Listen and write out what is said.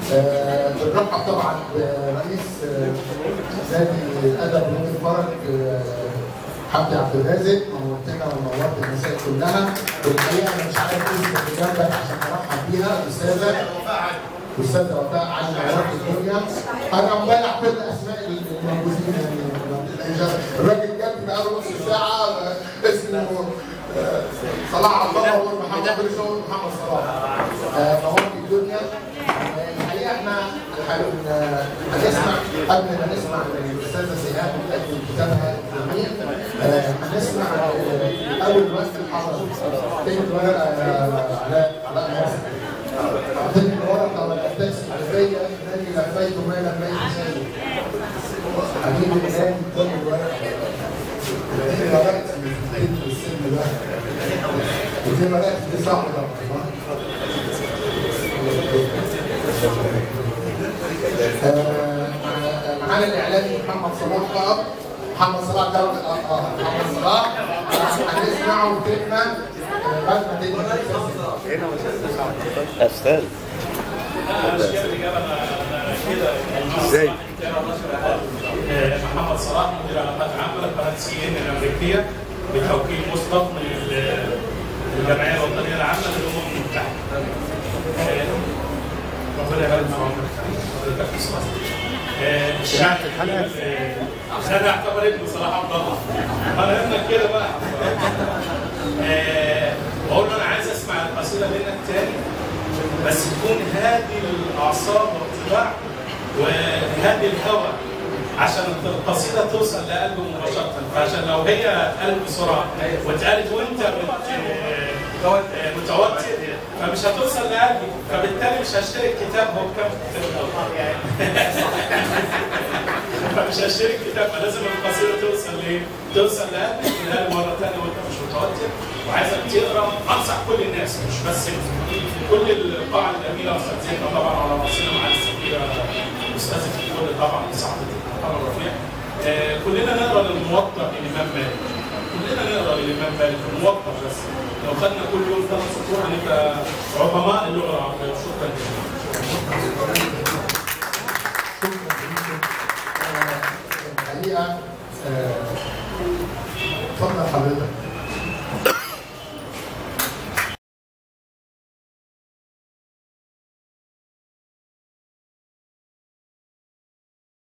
آه، بنرحب طبعا برئيس آه، نادي الادب نادي الفرج آه، حمدي عبد الرازق نورتنا ونورت المساء كلها والحقيقه انا مش عارف اسمك اللي جنبك عشان ارحب بيها الاستاذه الاستاذه وفاء علي نورت الدنيا انا مبالغ كل اسماء الموجودين يعني الراجل جاب بقاله نص ساعه آه، اسمه آه، صلاح عبد الله هو محمد بن هو محمد صلاح آه، نورت الدنيا الحقيقه احنا هن- هنسمع قبل ما نسمع من الاستاذه سيهان بتقدم كتابها الجميل آه، هنسمع آه، اول ممثل حضر تاني ورقه آه، علاء علاء ناصر اعطيني الورقه ولا التاكسي الفيه الذي لفيت ما لفيت شيء حبيبي النادي كل الورقه اديني ورقه من السن ده اديني ورقه دي صح طبعا آه، معانا الاعلامي محمد صلاح بقى محمد صلاح ده اه اه محمد صلاح آه، هنسمعه كلمه آه، بعد ما تدي استاذ ازاي محمد صلاح مدير علاقات عامه لقناه سي ان الامريكيه بتوكيل مسبق من ال- الجمعيه الوطنيه العامه للامم المتحده. آه، ربنا يبارك في عمرك حضرتك في صلاح. آه، الشعب آه، انا اعتبر ابن صلاح عبد الله انا ابنك كده بقى آه، بقول له انا عايز اسمع القصيده منك تاني بس تكون هادي للاعصاب والطباع وهادي الهوى عشان القصيده توصل لقلبه مباشره فعشان لو هي قلب بسرعه واتقالت وانت مت- آه، متوتر فمش هتوصل لقلبي فبالتالي مش هشتري الكتاب هو بكام فمش هشتري الكتاب فلازم القصيده توصل لايه؟ توصل لقلبي تقولها مره ثانيه وانت مش متوتر وعايزك تقرا انصح كل الناس مش بس انت. كل القاعه الجميله اساتذتنا طبعا على راسنا مع السفيره استاذه الكل طبعا صاحبه محمد رفيع آه، كلنا نقرا للموطأ الامام مالك كلنا نقرا للامام مالك الموطأ بس لو خدنا كل يوم ثلاث سطور هنبقى عظماء اللغه العربيه شكرا جزيلا الحقيقه آه، اتفضل حضرتك